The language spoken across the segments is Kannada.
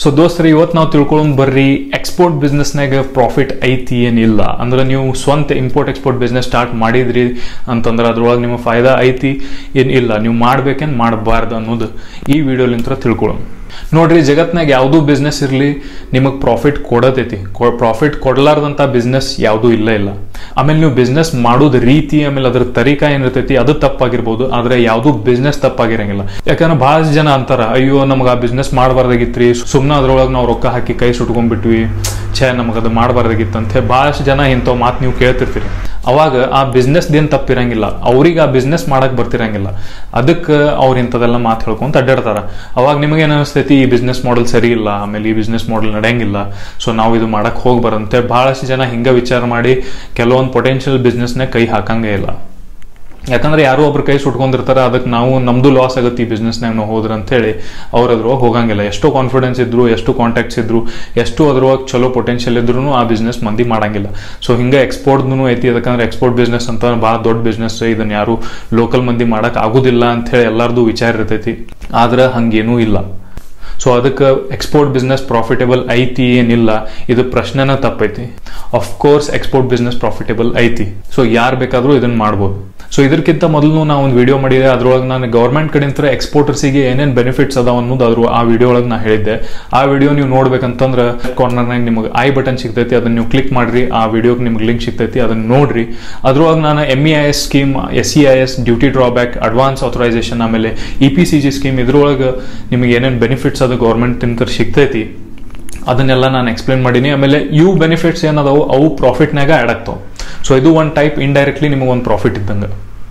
ಸೊ ದೋಸ್ತರು ಇವತ್ತು ನಾವು ತಿಳ್ಕೊಳ್ಳೋದು ಬರ್ರಿ ಎಕ್ಸ್ಪೋರ್ಟ್ ಬಿಸ್ನೆಸ್ನಾಗ ಪ್ರಾಫಿಟ್ ಐತಿ ಏನಿಲ್ಲ ಅಂದ್ರೆ ನೀವು ಸ್ವಂತ ಇಂಪೋರ್ಟ್ ಎಕ್ಸ್ಪೋರ್ಟ್ ಬಿಸ್ನೆಸ್ ಸ್ಟಾರ್ಟ್ ಮಾಡಿದ್ರಿ ಅಂತಂದ್ರೆ ಅದ್ರೊಳಗೆ ನಿಮ್ಮ ಫಾಯ್ದಾ ಐತಿ ಏನ್ ಇಲ್ಲ ನೀವು ಮಾಡ್ಬೇಕೇನು ಮಾಡಬಾರ್ದು ಅನ್ನೋದು ಈ ವಿಡಿಯೋಲಿಂತ್ರ ತಿಳ್ಕೊಳ್ಳೋಣ ನೋಡ್ರಿ ಜಗತ್ನಾಗ ಯಾವುದೂ ಬಿಸ್ನೆಸ್ ಇರಲಿ ನಿಮಗೆ ಪ್ರಾಫಿಟ್ ಕೊಡತೈತಿ ಪ್ರಾಫಿಟ್ ಕೊಡ್ಲಾರ್ದಂಥ ಬಿಸ್ನೆಸ್ ಯಾವುದೂ ಇಲ್ಲ ಇಲ್ಲ ಆಮೇಲೆ ನೀವು ಬಿಸ್ನೆಸ್ ಮಾಡೋದು ರೀತಿ ಆಮೇಲೆ ಅದ್ರ ತರೀಕಾ ಏನಿರ್ತೈತಿ ಅದು ತಪ್ಪಾಗಿರ್ಬೋದು ಆದ್ರೆ ಯಾವುದೂ ಬಿಸ್ನೆಸ್ ತಪ್ಪಾಗಿರಂಗಿಲ್ಲ ಯಾಕಂದ್ರೆ ಬಹಳಷ್ಟು ಜನ ಅಂತಾರ ಅಯ್ಯೋ ನಮ್ಗೆ ಆ ಬಿಸ್ನೆಸ್ ಮಾಡಬಾರ್ದಾಗಿತ್ರಿ ಸುಮ್ಮನೆ ಅದ್ರೊಳಗೆ ನಾವು ರೊಕ್ಕ ಹಾಕಿ ಕೈ ಸುಟ್ಕೊಂಡ್ಬಿಟ್ವಿ ಛೇ ನಮಗೆ ಅದು ಮಾಡಬಾರ್ದಾಗಿತ್ತು ಅಂತ ಬಹಳಷ್ಟು ಜನ ಇಂಥವು ಮಾತು ನೀವು ಕೇಳ್ತಿರ್ತೀರಿ ಅವಾಗ ಆ ಬಿಸ್ನೆಸ್ ಏನ್ ತಪ್ಪಿರಂಗಿಲ್ಲ ಅವ್ರಿಗೆ ಆ ಬಿಸ್ನೆಸ್ ಮಾಡಕ್ ಬರ್ತಿರಂಗಿಲ್ಲ ಅದಕ್ಕೆ ಅವ್ರು ಇಂಥದೆಲ್ಲ ಮಾತು ಹೇಳ್ಕೊಂತ ಅಡ್ಡಾಡ್ತಾರ ಅವಾಗ ನಿಮಗೆ ಏನು ಅನಿಸ್ತೈತಿ ಈ ಬಿಸ್ನೆಸ್ ಮಾಡೆಲ್ ಸರಿ ಇಲ್ಲ ಆಮೇಲೆ ಈ ಬಿಸ್ನೆಸ್ ಮಾಡೆಲ್ ನಡೆಯಂಗಿಲ್ಲ ಸೊ ನಾವು ಇದು ಮಾಡಕ್ ಹೋಗ್ಬಾರಂತೆ ಬಹಳಷ್ಟು ಜನ ಹಿಂಗ ವಿಚಾರ ಮಾಡಿ ಕೆಲವೊಂದು ಪೊಟೆನ್ಷಿಯಲ್ ಬಿಸ್ನೆಸ್ನ ಕೈ ಹಾಕಂಗೇ ಇಲ್ಲ ಯಾಕಂದ್ರೆ ಯಾರೋ ಒಬ್ರು ಕೈ ಸುಟ್ಕೊಂಡಿರ್ತಾರೆ ಅದಕ್ಕೆ ನಾವು ನಮ್ದು ಲಾಸ್ ಆಗುತ್ತೆ ಈ ಬಿಸ್ನೆಸ್ನಾಗ ನಾವು ಹೋದ್ರೆ ಅಂತ ಹೇಳಿ ಅವ್ರ ಅದ್ರೊಳಗೆ ಹೋಗಂಗಿಲ್ಲ ಎಷ್ಟೋ ಕಾನ್ಫಿಡೆನ್ಸ್ ಇದ್ರು ಎಷ್ಟು ಕಾಂಟ್ಯಾಕ್ಟ್ಸ್ ಇದ್ರು ಎಷ್ಟು ಅದ್ರೊಳಗೆ ಚಲೋ ಪೊಟೆನ್ಷಿಯಲ್ ಇದ್ರು ಆ ಬಿಸ್ನೆಸ್ ಮಂದಿ ಮಾಡಂಗಿಲ್ಲ ಸೊ ಹಿಂಗೆ ಎಕ್ಸ್ಪೋರ್ಟ್ನು ಐತಿ ಯಾಕಂದ್ರೆ ಎಕ್ಸ್ಪೋರ್ಟ್ ಬಿಸ್ನೆಸ್ ಅಂತ ಭಾಳ ದೊಡ್ಡ ಬಿಸ್ನೆಸ್ ಇದನ್ನ ಯಾರು ಲೋಕಲ್ ಮಂದಿ ಮಾಡಕ್ ಆಗುದಿಲ್ಲ ಅಂತ ಹೇಳಿ ಎಲ್ಲಾರ್ದು ವಿಚಾರ ಇರ್ತೈತಿ ಆದ್ರೆ ಹಂಗೇನೂ ಇಲ್ಲ ಸೊ ಅದಕ್ಕೆ ಎಕ್ಸ್ಪೋರ್ಟ್ ಬಿಸ್ನೆಸ್ ಪ್ರಾಫಿಟೇಬಲ್ ಐತಿ ಏನಿಲ್ಲ ಇದು ಪ್ರಶ್ನೆನ ತಪ್ಪೈತಿ ಕೋರ್ಸ್ ಎಕ್ಸ್ಪೋರ್ಟ್ ಬಿಸ್ನೆಸ್ ಪ್ರಾಫಿಟೇಬಲ್ ಐತಿ ಸೊ ಯಾರು ಬೇಕಾದರೂ ಇದನ್ನ ಮಾಡ್ಬೋದು ಸೊ ಇದಕ್ಕಿಂತ ಮೊದಲು ನಾವು ಒಂದು ವಿಡಿಯೋ ಮಾಡಿದೆ ಅದ್ರೊಳಗೆ ನಾನು ಗೌರ್ಮೆಂಟ್ ಕಡೆಯಿಂದ ಎಕ್ಸ್ಪೋರ್ಟರ್ಸಿಗೆ ಏನೇನು ಬೆನಿಫಿಟ್ಸ್ ಅದಾವ ಅನ್ನೋದು ಅದ್ರ ಆ ವಿಡಿಯೋ ಒಳಗೆ ನಾ ಹೇಳಿದ್ದೆ ಆ ವಿಡಿಯೋ ನೀವು ನೋಡ್ಬೇಕಂತಂದ್ರೆ ಕಾರ್ನರ್ನಾಗ ನಿಮಗೆ ಐ ಬಟನ್ ಸಿಗ್ತೈತಿ ಅದನ್ನ ನೀವು ಕ್ಲಿಕ್ ಮಾಡ್ರಿ ಆ ವಿಡಿಯೋಗೆ ನಿಮ್ಗೆ ಲಿಂಕ್ ಸಿಗ್ತೈತಿ ಅದನ್ನ ನೋಡ್ರಿ ಅದ್ರೊಳಗೆ ನಾನು M E I S scheme S C I S duty drawback advance authorisation ಆಮೇಲೆ E P C G scheme ಇದ್ರೊಳಗೆ ನಿಮಗೆ ಏನೇನು ಬೆನಿಫಿಟ್ಸ್ ಅದು ಗೌರ್ಮೆಂಟ್ ತಿನ್ಕರ್ ಸಿಗ್ತೈತಿ ಅದನ್ನೆಲ್ಲ ನಾನು ಎಕ್ಸ್ಪ್ಲೇನ್ ಮಾಡೀನಿ ಆಮೇಲೆ ಇವು ಬೆನಿಫಿಟ್ಸ್ ಏನದಾವು ಅವು ಪ್ರಾಫಿಟ್ನಾಗ ಆ್ಯಡ್ ಆಗ್ತಾವೆ ಸೊ ಇದು ಒಂದು ಟೈಪ್ ಇಂಡೈರೆಕ್ಟ್ಲಿ ನಿಮಗೆ ಒಂದು ಪ್ರಾಫಿಟ್ ಇದ್ದಂಗೆ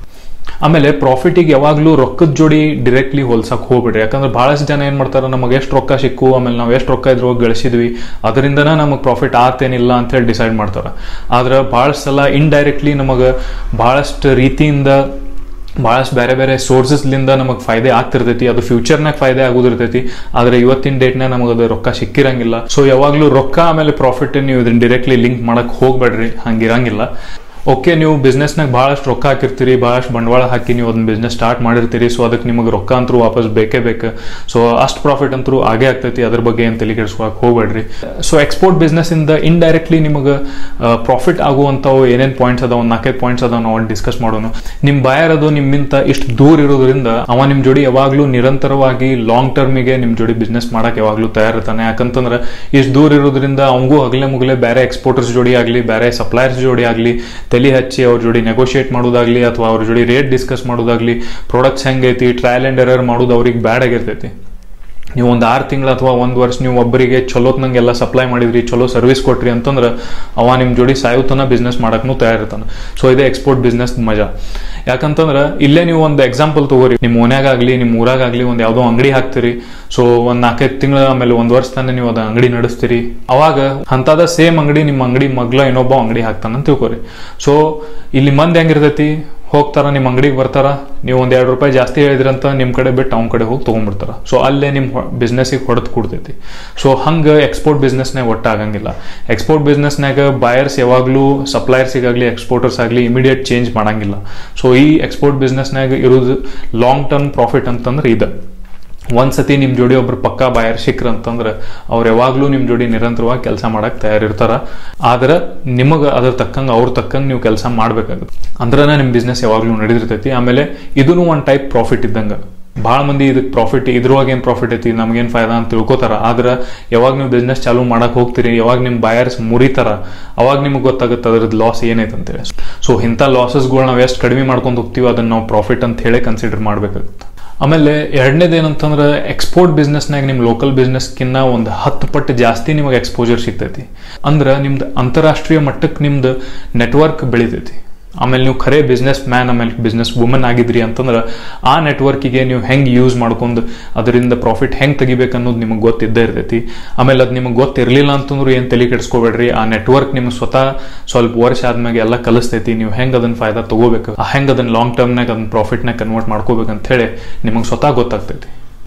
ಆಮೇಲೆ ಪ್ರಾಫಿಟಿಗೆ ಯಾವಾಗಲೂ ರೊಕ್ಕದ ಜೋಡಿ ಡೈರೆಕ್ಟ್ಲಿ ಹೋಲ್ಸಕ್ಕೆ ಹೋಗ್ಬಿಡ್ರಿ ಯಾಕಂದ್ರೆ ಭಾಳಷ್ಟು ಜನ ಏನು ಮಾಡ್ತಾರೆ ನಮಗೆ ಎಷ್ಟು ರೊಕ್ಕ ಸಿಕ್ಕು ಆಮೇಲೆ ನಾವು ಎಷ್ಟು ರೊಕ್ಕ ಇದ್ರೊಳಗೆ ಗಳಿಸಿದ್ವಿ ಅದರಿಂದನೇ ನಮಗೆ ಪ್ರಾಫಿಟ್ ಆಗ್ತೇನಿಲ್ಲ ಅಂತ ಹೇಳಿ ಡಿಸೈಡ್ ಮಾಡ್ತಾರೆ ಆದ್ರೆ ಭಾಳಷ್ಟು ಸಲ ಇಂಡೈರೆಕ್ಟ್ಲಿ ನಮಗೆ ಭಾಳಷ್ಟು ರೀತಿಯಿಂದ ಭಾಳಷ್ಟು ಬೇರೆ ಬೇರೆ ಸೋರ್ಸಸ್ಲಿಂದ ನಮಗೆ ಫಾಯ್ದೆ ಆಗ್ತಿರ್ತೈತಿ ಅದು ಫ್ಯೂಚರ್ನಾಗ ಫಾಯ್ದೆ ಆಗೋದಿರ್ತೈತಿ ಆದರೆ ಇವತ್ತಿನ ಡೇಟ್ನಾಗ ನಮಗೆ ಅದು ರೊಕ್ಕ ಸಿಕ್ಕಿರಂಗಿಲ್ಲ ಸೊ ಯಾವಾಗಲೂ ರೊಕ್ಕ ಆಮೇಲೆ ಪ್ರಾಫಿಟ್ ನೀವು ಇದನ್ನ ಡೈರೆಕ್ಟ್ಲಿ ಲಿಂಕ್ ಮಾಡಕ್ಕೆ ಹೋಗ್ಬೇಡ್ರಿ ಹಂಗಿರಂಗಿಲ್ಲ ಓಕೆ ನೀವು ಬಿಸ್ನೆಸ್ನಾಗ ಭಾಳಷ್ಟು ರೊಕ್ಕ ಹಾಕಿರ್ತೀರಿ ಭಾಳಷ್ಟು ಬಂಡವಾಳ ಹಾಕಿ ನೀವು ಅದನ್ನ ಬಿಸ್ನೆಸ್ ಸ್ಟಾರ್ಟ್ ಮಾಡಿರ್ತೀರಿ ಸೊ ಅದಕ್ಕೆ ನಿಮಗೆ ರೊಕ್ಕ ಅಂತರೂ ವಾಪಸ್ ಬೇಕೇ ಬೇಕು ಸೊ ಅಷ್ಟು ಪ್ರಾಫಿಟ್ ಅಂತರೂ ಆಗೇ ಆಗ್ತೈತಿ ಅದ್ರ ಬಗ್ಗೆ ಏನು ತಲೆ ಕೆಡಿಸ್ಕೊಳಕ್ಕೆ ಹೋಗ್ಬೇಡ್ರಿ ಸೊ ಎಕ್ಸ್ಪೋರ್ಟ್ ಬಿಸ್ನೆಸ್ಸಿಂದ ಇಂಡೈರೆಕ್ಟ್ಲಿ ನಿಮಗೆ ಪ್ರಾಫಿಟ್ ಆಗುವಂಥವು ಏನೇನು ಪಾಯಿಂಟ್ಸ್ ಅದಾವ ಒಂದು ನಾಲ್ಕೈದು ಪಾಯಿಂಟ್ಸ್ ಅದಾವ ನಾವು ಡಿಸ್ಕಸ್ ಮಾಡೋಣ ನಿಮ್ಮ ಬಾಯರ್ ಅದು ನಿಮ್ಮಿಂದ ಇಷ್ಟು ದೂರ ಇರೋದ್ರಿಂದ ಅವ ನಿಮ್ಮ ಜೋಡಿ ಯಾವಾಗಲೂ ನಿರಂತರವಾಗಿ ಲಾಂಗ್ ಟರ್ಮಿಗೆ ನಿಮ್ಮ ಜೋಡಿ ಬಿಸ್ನೆಸ್ ಮಾಡಕ್ಕೆ ಯಾವಾಗಲೂ ತಯಾರಿರ್ತಾನೆ ಯಾಕಂತಂದ್ರೆ ಇಷ್ಟು ದೂರ ಇರೋದ್ರಿಂದ ಅವಂಗೂ ಹಗಲೆ ಮುಗಲೆ ಬೇರೆ ಎಕ್ಸ್ಪೋರ್ಟರ್ಸ್ ಜೋಡಿ ಆಗಲಿ ಬೇರೆ ಸಪ್ಲೈಯರ್ಸ್ ಜೋಡಿ ಆಗಲಿ ತಲೆ ಹಚ್ಚಿ ಅವ್ರ ಜೋಡಿ ನೆಗೋಷಿಯೇಟ್ ಮಾಡೋದಾಗ್ಲಿ ಅಥವಾ ಅವ್ರ ಜೋಡಿ ರೇಟ್ ಡಿಸ್ಕಸ್ ಮಾಡೋದಾಗ್ಲಿ ಪ್ರಾಡಕ್ಟ್ಸ್ ಹೆಂಗೈತಿ ಟ್ರಯಲ್ ಆ್ಯಂಡ್ ಎರರ್ ಮಾಡೋದು ಅವ್ರಿಗೆ ಬ್ಯಾಡ್ ಆಗಿರ್ತೈತಿ ನೀವು ಒಂದು ಆರು ತಿಂಗಳು ಅಥವಾ ಒಂದು ವರ್ಷ ನೀವು ಒಬ್ಬರಿಗೆ ಚಲೋತ್ನಂಗೆಲ್ಲ ಸಪ್ಲೈ ಮಾಡಿದ್ರಿ ಚಲೋ ಸರ್ವಿಸ್ ಕೊಟ್ರಿ ಅಂತಂದ್ರೆ ಅವ ನಿಮ್ಮ ಜೋಡಿ ಸಾಯುತನ ಬಿಸ್ನೆಸ್ ಮಾಡಕ್ಕೂ ತಯಾರಿರ್ತಾನೆ ಸೊ ಇದೇ ಎಕ್ಸ್ಪೋರ್ಟ್ ಬಿಸ್ನೆಸ್ ಮಜಾ ಯಾಕಂತಂದ್ರೆ ಇಲ್ಲೇ ನೀವು ಒಂದು ಎಕ್ಸಾಂಪಲ್ ತಗೋರಿ ನಿಮ್ಮ ಮನ್ಯಾಗಾಗಲಿ ನಿಮ್ಮ ಊರಾಗಲಿ ಒಂದು ಯಾವುದೋ ಅಂಗಡಿ ಹಾಕ್ತೀರಿ ಸೊ ಒಂದು ನಾಲ್ಕೈದು ತಿಂಗಳ ಆಮೇಲೆ ಒಂದು ವರ್ಷ ತಾನೇ ನೀವು ಅದು ಅಂಗಡಿ ನಡೆಸ್ತೀರಿ ಅವಾಗ ಅಂಥದ ಸೇಮ್ ಅಂಗಡಿ ನಿಮ್ಮ ಅಂಗಡಿ ಮಗ್ಲ ಇನ್ನೊಬ್ಬ ಅಂಗಡಿ ಹಾಕ್ತಾನಂತ ತಿಳ್ಕೊರಿ ಸೊ ಇಲ್ಲಿ ಮಂದಿ ಹೆಂಗಿರ್ತೈತಿ ಹೋಗ್ತಾರ ನಿಮ್ಮ ಅಂಗಡಿಗೆ ಬರ್ತಾರ ನೀವು ಒಂದ್ ಎರಡು ರೂಪಾಯಿ ಜಾಸ್ತಿ ಹೇಳಿದ್ರಂತ ನಿಮ್ಮ ಕಡೆ ಬಿಟ್ಟು ಅವ್ನ ಕಡೆ ಹೋಗಿ ತೊಗೊಂಡ್ಬಿಡ್ತಾರ ಸೊ ಅಲ್ಲೇ ನಿಮ್ಮ ಬಿಸ್ನೆಸ್ಸಿಗೆ ಹೊಡೆದು ಕೊಡ್ತೈತಿ ಸೊ ಹಂಗೆ ಎಕ್ಸ್ಪೋರ್ಟ್ ಬಿಸ್ನೆಸ್ನಾಗ ಒಟ್ಟ ಆಗಂಗಿಲ್ಲ ಎಕ್ಸ್ಪೋರ್ಟ್ ಬಿಸ್ನೆಸ್ನಾಗ ಬಾಯರ್ಸ್ ಯಾವಾಗಲೂ ಸಪ್ಲೈಯರ್ಸಿಗಾಗಲಿ ಎಕ್ಸ್ಪೋರ್ಟರ್ಸ್ ಆಗಲಿ ಇಮಿಡಿಯೇಟ್ ಚೇಂಜ್ ಮಾಡಂಗಿಲ್ಲ ಸೊ ಈ ಎಕ್ಸ್ಪೋರ್ಟ್ ಬಿಸ್ನೆಸ್ನಾಗ ಇರೋದು ಲಾಂಗ್ ಟರ್ಮ್ ಪ್ರಾಫಿಟ್ ಅಂತಂದ್ರೆ ಇದು ಒಂದ್ಸತಿ ನಿಮ್ಮ ಜೋಡಿ ಒಬ್ರು ಪಕ್ಕಾ ಬಾಯರ್ ಸಿಕ್ರ ಅಂತಂದ್ರೆ ಅವ್ರು ಯಾವಾಗ್ಲೂ ನಿಮ್ಮ ಜೋಡಿ ನಿರಂತರವಾಗಿ ಕೆಲಸ ಮಾಡಕ್ ತಯಾರಿರ್ತಾರ ಆದ್ರೆ ನಿಮಗೆ ಅದ್ರ ತಕ್ಕಂಗೆ ಅವ್ರ ತಕ್ಕಂಗೆ ನೀವು ಕೆಲಸ ಮಾಡ್ಬೇಕಾಗುತ್ತೆ ಅಂದ್ರನ ನಿಮ್ಮ ಬಿಸ್ನೆಸ್ ಯಾವಾಗ್ಲೂ ನಡೆದಿರ್ತೈತಿ ಆಮೇಲೆ ಇದೂ ಒಂದು ಟೈಪ್ ಪ್ರಾಫಿಟ್ ಇದ್ದಂಗೆ ಭಾಳ ಮಂದಿ ಇದಕ್ಕೆ ಪ್ರಾಫಿಟ್ ಇದ್ರೊಳಗೆ ಏನು ಪ್ರಾಫಿಟ್ ಐತಿ ನಮ್ಗೇನು ಫಾಯ್ದಾ ಅಂತ ತಿಳ್ಕೊತಾರ ಆದ್ರೆ ಯಾವಾಗ ನೀವು ಬಿಸ್ನೆಸ್ ಚಾಲೂ ಮಾಡಕ್ ಹೋಗ್ತೀರಿ ಯಾವಾಗ ನಿಮ್ಮ ಬಾಯರ್ಸ್ ಮುರಿತಾರ ಅವಾಗ ನಿಮ್ಗೆ ಗೊತ್ತಾಗುತ್ತೆ ಅದ್ರದ್ದು ಲಾಸ್ ಏನೈತೆ ಅಂತೇಳಿ ಸೊ ಇಂಥ ಲಾಸಸ್ಗಳು ನಾವು ಎಷ್ಟು ಕಡಿಮೆ ಮಾಡ್ಕೊಂಡು ಹೋಗ್ತೀವಿ ಅದನ್ನ ನಾವು ಪ್ರಾಫಿಟ್ ಅಂತ ಹೇಳಿ ಕನ್ಸಿಡರ್ ಮಾಡ್ಬೇಕಾಗುತ್ತೆ ಆಮೇಲೆ ಎರಡನೇದು ಏನಂತಂದ್ರೆ ಎಕ್ಸ್ಪೋರ್ಟ್ ಬಿಸ್ನೆಸ್ನಾಗ ನಿಮ್ಮ ಲೋಕಲ್ ಬಿಸ್ನೆಸ್ಕಿನ್ನ ಒಂದು ಹತ್ತು ಪಟ್ಟು ಜಾಸ್ತಿ ನಿಮಗೆ ಎಕ್ಸ್ಪೋಜರ್ ಸಿಗ್ತೈತಿ ಅಂದ್ರೆ ನಿಮ್ದು ಅಂತಾರಾಷ್ಟ್ರೀಯ ಮಟ್ಟಕ್ಕೆ ನಿಮ್ದು ನೆಟ್ವರ್ಕ್ ಬೆಳಿತೈತಿ ಆಮೇಲೆ ನೀವು ಖರೇ ಬಿಸ್ನೆಸ್ ಮ್ಯಾನ್ ಆಮೇಲೆ ಬಿಸ್ನೆಸ್ ವುಮನ್ ಆಗಿದ್ರಿ ಅಂತಂದ್ರೆ ಆ ನೆಟ್ವರ್ಕಿಗೆ ನೀವು ಹೆಂಗೆ ಯೂಸ್ ಮಾಡ್ಕೊಂಡು ಅದರಿಂದ ಪ್ರಾಫಿಟ್ ಹೆಂಗೆ ತೆಗಿಬೇಕು ಅನ್ನೋದು ನಿಮಗೆ ಗೊತ್ತಿದ್ದೇ ಇರ್ತೈತಿ ಆಮೇಲೆ ಅದು ನಿಮಗೆ ಗೊತ್ತಿರಲಿಲ್ಲ ಅಂತಂದ್ರೆ ಏನು ತಲೆ ಕೆಡಿಸ್ಕೋಬೇಡ್ರಿ ಆ ನೆಟ್ವರ್ಕ್ ನಿಮ್ಗೆ ಸ್ವತಃ ಸ್ವಲ್ಪ ವರ್ಷ ಆದ್ಮೇಲೆ ಎಲ್ಲ ಕಲಿಸ್ತೈತಿ ನೀವು ಹೆಂಗೆ ಅದನ್ನ ಫಾಯ್ದಾ ತಗೋಬೇಕು ಹೆಂಗೆ ಅದನ್ನ ಲಾಂಗ್ ಟರ್ಮ್ನಾಗ ಅದನ್ನ ಪ್ರಾಫಿಟ್ನಾಗ ಕನ್ವರ್ಟ್ ಮಾಡ್ಕೋಬೇಕಂತ ಹೇಳಿ ನಿಮಗೆ ಸ್ವತಃ ಗೊತ್ತಾಗ್ತೈತಿ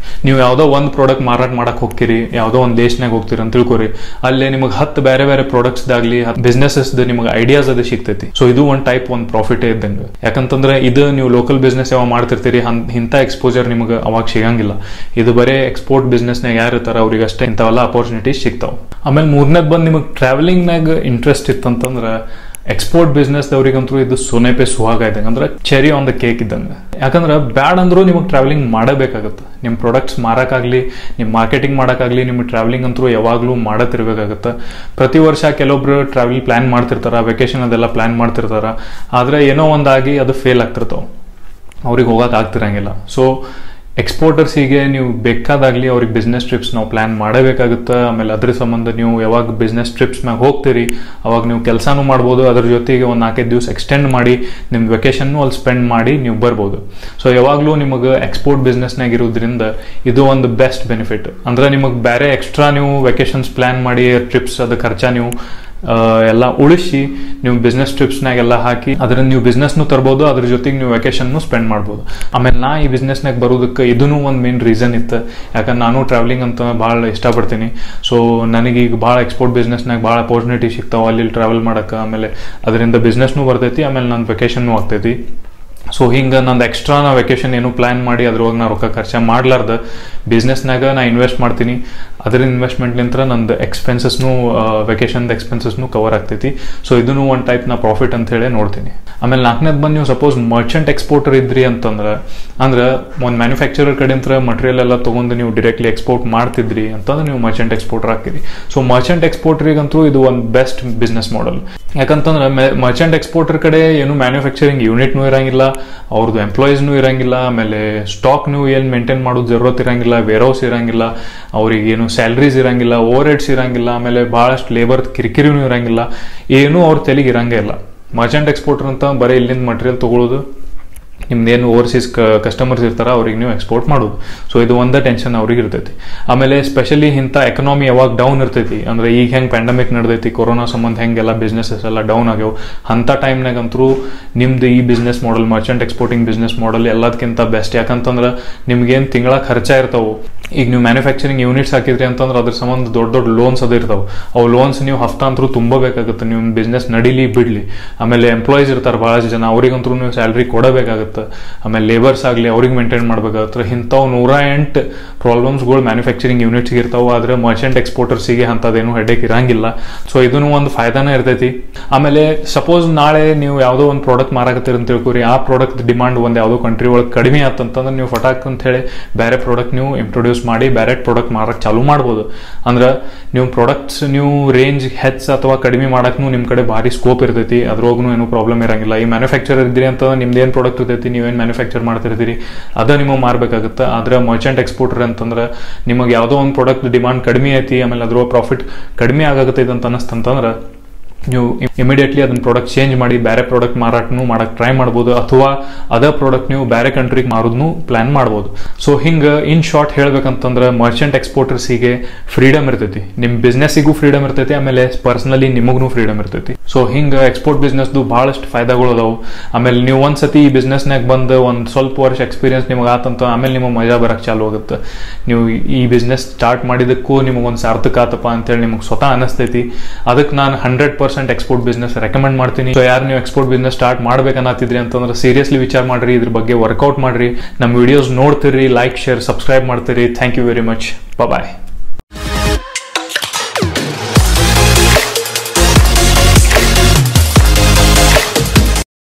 ನೀವು ಯಾವುದೋ ಒಂದು ಪ್ರಾಡಕ್ಟ್ ಮಾರಾಟ ಮಾಡಕ್ ಹೋಗ್ತೀರಿ ಯಾವುದೋ ಒಂದು ದೇಶನಾಗ ಹೋಗ್ತೀರಿ ಅಂತ ತಿಳ್ಕೊರಿ ಅಲ್ಲಿ ನಿಮಗೆ ಹತ್ತು ಬೇರೆ ಬೇರೆ ಪ್ರಾಡಕ್ಟ್ಸ್ದಾಗ್ಲಿ ಬಿಸ್ನೆಸಸ್ ನಿಮಗೆ ಐಡಿಯಾಸ್ ಅದು ಸಿಗ್ತೈತಿ ಸೊ ಇದು ಒಂದು ಟೈಪ್ ಒಂದು ಪ್ರಾಫಿಟ್ ಇದ್ದಂಗೆ ಯಾಕಂತಂದ್ರೆ ಇದು ನೀವು ಲೋಕಲ್ ಬಿಸ್ನೆಸ್ ಯಾವ ಮಾಡ್ತಿರ್ತೀರಿ ಹನ್- ಇಂಥ ಎಕ್ಸ್ಪೋಜರ್ ನಿಮಗೆ ಅವಾಗ ಸಿಗಂಗಿಲ್ಲ ಇದು ಬರೇ ಎಕ್ಸ್ಪೋರ್ಟ್ ಬಿಸ್ನೆಸ್ನಾಗ ಯಾರು ಇರ್ತಾರ ಅವ್ರಿಗೆ ಅಷ್ಟೇ ಇಂಥವೆಲ್ಲ ಅಪರ್ಚುನಿಟೀಸ್ ಸಿಗ್ತಾವ ಆಮೇಲೆ ಮೂರನೇದು ಬಂದು ನಿಮಗೆ ಟ್ರಾವೆಲಿಂಗ್ನಾಗ ಇಂಟ್ರೆಸ್ಟ್ ಇತ್ತಂತಂದ್ರೆ ಎಕ್ಸ್ಪೋರ್ಟ್ ಬಿಸ್ನೆಸ್ ದವ್ರಿಗಂತೂ ಇದು ಸೊನೆಪೆ ಸುಹಾಗ ಇದ್ದಂಗೆ ಅಂದ್ರೆ ಚೆರಿ ಆನ್ ದ ಕೇಕ್ ಇದ್ದಂಗೆ ಯಾಕಂದ್ರೆ ಬ್ಯಾಡ್ ಅಂದ್ರೂ ನಿಮಗೆ ಟ್ರಾವೆಲಿಂಗ್ ಮಾಡಬೇಕಾಗುತ್ತೆ ನಿಮ್ಮ ಪ್ರಾಡಕ್ಟ್ಸ್ ಮಾರಕ್ಕಾಗ್ಲಿ ನಿಮ್ಮ ಮಾರ್ಕೆಟಿಂಗ್ ಮಾಡೋಕ್ಕಾಗಲಿ ನಿಮಗೆ ಟ್ರಾವೆಲಿಂಗ್ ಅಂತೂ ಯಾವಾಗಲೂ ಮಾಡತ್ತಿರ್ಬೇಕಾಗುತ್ತೆ ಪ್ರತಿ ವರ್ಷ ಕೆಲವೊಬ್ರು ಟ್ರಾವೆಲ್ ಪ್ಲಾನ್ ಮಾಡ್ತಿರ್ತಾರ ವೆಕೇಶನ್ ಅದೆಲ್ಲ ಪ್ಲಾನ್ ಮಾಡ್ತಿರ್ತಾರ ಆದರೆ ಏನೋ ಒಂದಾಗಿ ಅದು ಫೇಲ್ ಆಗ್ತಿರ್ತಾವೆ ಅವ್ರಿಗೆ ಹೋಗೋಕೆ ಆಗ್ತಿರಂಗಿಲ್ಲ ಸೊ ಎಕ್ಸ್ಪೋರ್ಟರ್ಸಿಗೆ ನೀವು ಬೇಕಾದಾಗಲಿ ಅವ್ರಿಗೆ ಬಿಸ್ನೆಸ್ ಟ್ರಿಪ್ಸ್ ನಾವು ಪ್ಲ್ಯಾನ್ ಮಾಡಬೇಕಾಗುತ್ತೆ ಆಮೇಲೆ ಅದ್ರ ಸಂಬಂಧ ನೀವು ಯಾವಾಗ ಬಿಸ್ನೆಸ್ ಟ್ರಿಪ್ಸ್ ಮ್ಯಾಗ ಹೋಗ್ತೀರಿ ಅವಾಗ ನೀವು ಕೆಲಸನೂ ಮಾಡ್ಬೋದು ಅದ್ರ ಜೊತೆಗೆ ಒಂದು ನಾಲ್ಕೈದು ದಿವಸ ಎಕ್ಸ್ಟೆಂಡ್ ಮಾಡಿ ನಿಮ್ಮ ವೆಕೇಶನ್ನು ಅಲ್ಲಿ ಸ್ಪೆಂಡ್ ಮಾಡಿ ನೀವು ಬರ್ಬೋದು ಸೊ ಯಾವಾಗಲೂ ನಿಮಗೆ ಎಕ್ಸ್ಪೋರ್ಟ್ ಬಿಸ್ನೆಸ್ನಾಗ ಇರೋದ್ರಿಂದ ಇದು ಒಂದು ಬೆಸ್ಟ್ ಬೆನಿಫಿಟ್ ಅಂದ್ರೆ ನಿಮಗೆ ಬೇರೆ ಎಕ್ಸ್ಟ್ರಾ ನೀವು ವೆಕೇಶನ್ಸ್ ಪ್ಲ್ಯಾನ್ ಮಾಡಿ ಟ್ರಿಪ್ಸ್ ಅದು ಖರ್ಚ ನೀವು ಆ, ಎಲ್ಲ ಉಳಿಸಿ ನೀವು ಬಿಸ್ನೆಸ್ ಟ್ರಿಪ್ಸ್ನಾಗೆಲ್ಲ ಹಾಕಿ ಅದರಿಂದ ನೀವು ಬಿಸ್ನೆಸ್ನು ತರ್ಬೋದು ಅದ್ರ ಜೊತೆಗೆ ನೀವು ವೆಕೇಶನ್ನು ಸ್ಪೆಂಡ್ ಮಾಡ್ಬೋದು ಆಮೇಲೆ ನಾ ಈ ಬಿಸ್ನೆಸ್ನಾಗ ಬರೋದಕ್ಕೆ ಇದೂ ಒಂದು ಮೇನ್ ರೀಸನ್ ಇತ್ತು ಯಾಕಂದ್ರೆ ನಾನು ಟ್ರಾವೆಲಿಂಗ್ ಅಂತ ಭಾಳ ಇಷ್ಟಪಡ್ತೀನಿ ಸೊ ನನಗೆ ಈಗ ಭಾಳ ಎಕ್ಸ್ಪೋರ್ಟ್ ಬಿಸ್ನೆಸ್ನಾಗ ಭಾಳ ಅಪರ್ಚುನಿಟಿ ಸಿಗ್ತಾವೆ ಅಲ್ಲಿ ಟ್ರಾವೆಲ್ ಮಾಡೋಕೆ ಆಮೇಲೆ ಅದರಿಂದ ಬಿಸ್ನೆಸ್ನು ಬರ್ತೈತಿ ಆಮೇಲೆ ನನ್ನ ವೆಕೇಶನ್ನು ಆಗ್ತೈತಿ ಸೊ ಹಿಂಗೆ ನಂದು ಎಕ್ಸ್ಟ್ರಾ ನಾ ವೆಕೇಶನ್ ಏನು ಪ್ಲ್ಯಾನ್ ಮಾಡಿ ಅದ್ರೊಳಗೆ ನಾ ರೊಕ್ಕ ಖರ್ಚು ಮಾಡ್ಲಾರ್ದ ಬಿಸ್ನೆಸ್ನಾಗ ನಾ ಇನ್ವೆಸ್ಟ್ ಮಾಡ್ತೀನಿ ಅದರ ಇನ್ವೆಸ್ಟ್ಮೆಂಟ್ಲಿಂತ್ರ ನಂದು ಎಕ್ಸ್ಪೆನ್ಸಸ್ನು ವೆಕೇಶನ್ದು ಎಕ್ಸ್ಪೆನ್ಸಸ್ನು ಕವರ್ ಆಗ್ತೈತಿ ಸೊ ಇದನ್ನು ಒಂದು ಟೈಪ್ ನಾ ಪ್ರಾಫಿಟ್ ಅಂತ ಹೇಳಿ ನೋಡ್ತೀನಿ ಆಮೇಲೆ ನಾಲ್ಕನೇದು ಬಂದು ನೀವು ಸಪೋಸ್ ಮರ್ಚೆಂಟ್ ಎಕ್ಸ್ಪೋರ್ಟರ್ ಇದ್ರಿ ಅಂತಂದ್ರೆ ಅಂದ್ರೆ ಒಂದು ಮ್ಯಾನುಫ್ಯಾಕ್ಚರರ್ ಕಡೆಯಿಂದ ಮಟೀರಿಯಲ್ ಎಲ್ಲ ತೊಗೊಂಡು ನೀವು ಡೈರೆಕ್ಟ್ಲಿ ಎಕ್ಸ್ಪೋರ್ಟ್ ಮಾಡ್ತಿದ್ರಿ ಅಂತಂದ್ರೆ ನೀವು ಮರ್ಚೆಂಟ್ ಎಕ್ಸ್ಪೋರ್ಟರ್ ಹಾಕಿರಿ ಸೊ ಮರ್ಚೆಂಟ್ ಎಕ್ಸ್ಪೋರ್ಟ್ರಿಗಂತೂ ಇದು ಒಂದು ಬೆಸ್ಟ್ ಬಿಸ್ನೆಸ್ ಮಾಡೆಲ್ ಯಾಕಂತಂದ್ರೆ ಮರ್ಚೆಂಟ್ ಎಕ್ಸ್ಪೋರ್ಟರ್ ಕಡೆ ಏನು ಮ್ಯಾನುಫ್ಯಾಕ್ಚರಿಂಗ್ ಯೂನಿಟ್ನೂ ಇರಂಗಿಲ್ಲ ಅವ್ರದ್ದು ಎಂಪ್ಲಾಯೀಸ್ನೂ ಇರಂಗಿಲ್ಲ ಆಮೇಲೆ ಸ್ಟಾಕ್ನು ಏನು ಮೇಂಟೈನ್ ಮಾಡೋದು ಜरूरत ಇರಂಗಿಲ್ಲ ವೇರ್ ಹೌಸ್ ಇರಂಗಿಲ್ಲ ಅವ್ರಿಗೆ ಏನು ಸ್ಯಾಲ್ರೀಸ್ ಇರಂಗಿಲ್ಲ ಓವರ್ ಹೆಡ್ಸ್ ಇರಂಗಿಲ್ಲ ಆಮೇಲೆ ಭಾಳಷ್ಟು ಲೇಬರ್ ಕಿರಿಕಿರಿನೂ ಇರಂಗಿಲ್ಲ ಏನೂ ಅವ್ರ ತೆಲಿಗೆ ಇರಂಗೇ ಇಲ್ಲ ಮರ್ಚೆಂಟ್ ಎಕ್ಸ್ಪೋರ್ಟರ್ ಅಂತ ಬರೀ ಇಲ್ಲಿಂದ ಮಟೀರಿಯಲ್ ತೊಗೊಳೋದು ನಿಮ್ದೇನು ಓವರ್ಸೀಸ್ ಕಸ್ಟಮರ್ಸ್ ಇರ್ತಾರ ಅವ್ರಿಗೆ ನೀವು ಎಕ್ಸ್ಪೋರ್ಟ್ ಮಾಡೋದು ಸೊ ಇದು ಒಂದೇ ಟೆನ್ಷನ್ ಅವ್ರಿಗೆ ಇರ್ತೈತಿ ಆಮೇಲೆ ಸ್ಪೆಷಲಿ ಇಂಥ ಎಕನಾಮಿ ಯಾವಾಗ ಡೌನ್ ಇರ್ತೈತಿ ಅಂದ್ರೆ ಈಗ ಹೆಂಗೆ ಪ್ಯಾಂಡಮಿಕ್ ನಡೆದೈತಿ ಕೊರೋನಾ ಸಂಬಂಧ ಹೆಂಗೆಲ್ಲ ಬಿಸ್ನೆಸಸ್ ಎಲ್ಲ ಡೌನ್ ಆಗ್ಯಾವ ಅಂಥ ಟೈಮ್ನಾಗಂತರೂ ನಿಮ್ದು ಈ business model merchant exporting business model ಎಲ್ಲದಕ್ಕಿಂತ ಬೆಸ್ಟ್ ಯಾಕಂತಂದ್ರೆ ನಿಮ್ಗೇನು ತಿಂಗಳ ಖರ್ಚ ಇರ್ತಾವೆ ಈಗ ನೀವು ಮ್ಯಾನುಫ್ಯಾಕ್ಚರಿಂಗ್ ಯೂನಿಟ್ಸ್ ಹಾಕಿದ್ರಿ ಅಂತಂದ್ರೆ ಅದ್ರ ಸಂಬಂಧ ದೊಡ್ಡ ದೊಡ್ಡ ಲೋನ್ಸ್ ಅದು ಇರ್ತಾವೆ ಅವು ಲೋನ್ಸ್ ನೀವು ಹಫ್ತಾ ಅಂತರೂ ತುಂಬಬೇಕಾಗುತ್ತೆ ನಿಮ್ಮ ಬಿಸ್ನೆಸ್ ನಡಿಲಿ ಬಿಡ್ಲಿ ಆಮೇಲೆ ಎಂಪ್ಲಾಯೀಸ್ ಇರ್ತಾರೆ ಭಾಳಷ್ಟು ಜನ ಅವ್ರಿಗಂತೂ ನೀವು ಸ್ಯಾಲ್ರಿ ಕೊಡಬೇಕಾಗುತ್ತೆ ಆಮೇಲೆ ಲೇಬರ್ಸ್ ಆಗಲಿ ಅವ್ರಿಗೆ ಮೇಂಟೈನ್ ಮಾಡ್ಬೇಕಾಗುತ್ತೆ ಇಂಥವು ನೂರ ಎಂಟು ಪ್ರಾಬ್ಲಮ್ಸ್ಗಳು ಮ್ಯಾನುಫ್ಯಾಕ್ಚರಿಂಗ್ ಯೂನಿಟ್ಸ್ಗೆ ಇರ್ತಾವೆ ಆದರೆ ಮರ್ಚೆಂಟ್ ಎಕ್ಸ್ಪೋರ್ಟರ್ಸಿಗೆ ಅಂಥದ್ದೇನು ಹೆಡೇಕ್ ಇರಂಗಿಲ್ಲ ಸೊ ಇದನ್ನು ಒಂದು ಫಾಯ್ದಾನೇ ಇರ್ತೈತಿ ಆಮೇಲೆ ಸಪೋಸ್ ನಾಳೆ ನೀವು ಯಾವುದೋ ಒಂದು ಪ್ರಾಡಕ್ಟ್ ಮಾರಾಕತ್ತೀರಿ ಅಂತ ತಿಳ್ಕೊರಿ ಆ ಪ್ರಾಡಕ್ಟ್ ಡಿಮಾಂಡ್ ಒಂದು ಯಾವುದೋ ಕಂಟ್ರಿ ಒಳಗೆ ಕಡಿಮೆ ಆತಂತಂದ್ರೆ ನೀವು ಫಟಾಕ್ ಅಂತ ಹೇಳಿ ಬೇರೆ ಪ್ರಾಡಕ್ಟ್ ನೀವು ಇಂಟ್ರೊಡ್ಯೂಸ್ ಮಾಡಿ ಬೇರೆ ಪ್ರಾಡಕ್ಟ್ ಮಾರಕ್ಕೆ ಚಾಲೂ ಮಾಡ್ಬೋದು ಅಂದ್ರೆ ನೀವು ಪ್ರಾಡಕ್ಟ್ಸ್ ನೀವು ರೇಂಜ್ ಹೆಚ್ಚು ಅಥವಾ ಕಡಿಮೆ ಮಾಡಕ್ಕೂ ನಿಮ್ಮ ಕಡೆ ಭಾರಿ ಸ್ಕೋಪ್ ಇರ್ತೈತಿ ಅದ್ರೊಳಗೂ ಏನೂ ಪ್ರಾಬ್ಲಮ್ ಇರಂಗಿಲ್ಲ ಈ ಮ್ಯಾನುಫ್ಯಾಕ್ಚರ್ ಇದ್ರಿ ಅಂತ ನಿಮ್ದು ಏನು ಪ್ರಾಡಕ್ಟ್ ಇರ್ತೈತಿ ನೀವೇನು ಮ್ಯಾನುಫ್ಯಾಕ್ಚರ್ ಮಾಡ್ತಿರ್ತೀರಿ ಅದ ನಿಮಗೆ ಮಾರಬೇಕಾಗುತ್ತೆ ಆದ್ರೆ ಮರ್ಚೆಂಟ್ ಎಕ್ಸ್ಪೋರ್ಟರ್ ಅಂತಂದ್ರೆ ನಿಮಗೆ ಯಾವುದೋ ಒಂದು ಪ್ರಾಡಕ್ಟ್ ಡಿಮಾಂಡ್ ಕಡಿಮೆ ಐತಿ ಆಮೇಲೆ ಅದ್ರ ಪ್ರಾಫಿಟ್ ಕಡಿಮೆ ಆಗತ್ತೈತೆ ಅಂತ ಅನಿಸ್ತಂತಂದ್ರೆ ನೀವು ಇಮಿಡಿಯೇಟ್ಲಿ ಅದನ್ನ ಪ್ರಾಡಕ್ಟ್ ಚೇಂಜ್ ಮಾಡಿ ಬೇರೆ ಪ್ರಾಡಕ್ಟ್ ಮಾರಾಟನು ಮಾಡಕ್ಕೆ ಟ್ರೈ ಮಾಡ್ಬೋದು ಅಥವಾ ಅದೇ ಪ್ರಾಡಕ್ಟ್ ನೀವು ಬೇರೆ ಕಂಟ್ರಿಗೆ ಮಾರೋದನ್ನು ಪ್ಲಾನ್ ಮಾಡ್ಬೋದು ಸೊ ಹಿಂಗೆ ಇನ್ ಶಾರ್ಟ್ ಹೇಳ್ಬೇಕಂತಂದ್ರೆ ಮರ್ಚೆಂಟ್ ಎಕ್ಸ್ಪೋರ್ಟರ್ಸಿಗೆ ಫ್ರೀಡಮ್ ಇರ್ತೈತಿ ನಿಮ್ಮ ಬಿಸ್ನೆಸ್ಸಿಗೂ ಫ್ರೀಡಮ್ ಇರ್ತೈತಿ ಆಮೇಲೆ ಪರ್ಸನಲಿ ನಿಮಗೂ ಫ್ರೀಡಮ್ ಇರ್ತೈತಿ ಸೊ ಹಿಂಗೆ ಎಕ್ಸ್ಪೋರ್ಟ್ ಬಿಸ್ನೆಸ್ದು ಭಾಳಷ್ಟು ಫಾಯ್ದಾಗಳು ಅದಾವು ಆಮೇಲೆ ನೀವು ಒಂದ್ಸತಿ ಈ ಬಿಸ್ನೆಸ್ನಾಗ ಬಂದು ಒಂದು ಸ್ವಲ್ಪ ವರ್ಷ ಎಕ್ಸ್ಪೀರಿಯನ್ಸ್ ನಿಮಗೆ ಆತಂತ ಆಮೇಲೆ ನಿಮಗೆ ಮಜಾ ಬರಕ್ಕೆ ಚಾಲು ಆಗುತ್ತೆ ನೀವು ಈ ಬಿಸ್ನೆಸ್ ಸ್ಟಾರ್ಟ್ ಮಾಡಿದಕ್ಕೂ ನಿಮಗೆ ಒಂದು ಸಾರ್ಥಕ ಆತಪ್ಪ ಅಂತೇಳಿ ನಿಮಗೆ ಸ್ವತಃ ಅನಿಸ್ತೈತಿ ಅದಕ್ಕೆ ನಾನು hundred percent export business recommend ಮಾಡ್ತೀನಿ ಸೊ ಯಾರು ನೀವು ಎಕ್ಸ್ಪೋರ್ಟ್ ಬಿಸ್ನೆಸ್ ಸ್ಟಾರ್ಟ್ ಮಾಡ್ಬೇಕನ್ನತ್ತಿದ್ರಿ ಅಂತಂದ್ರೆ ಸೀರಿಯಸ್ಲಿ ವಿಚಾರ ಮಾಡ್ರಿ ಇದ್ರ ಬಗ್ಗೆ ವರ್ಕೌಟ್ ಮಾಡ್ರಿ ನಮ್ಮ ವಿಡಿಯೋಸ್ ನೋಡ್ತೀರಿ ಲೈಕ್ ಶೇರ್ ಸಬ್ಸ್ಕ್ರೈಬ್ ಮಾಡ್ತೀರಿ thank you very much bye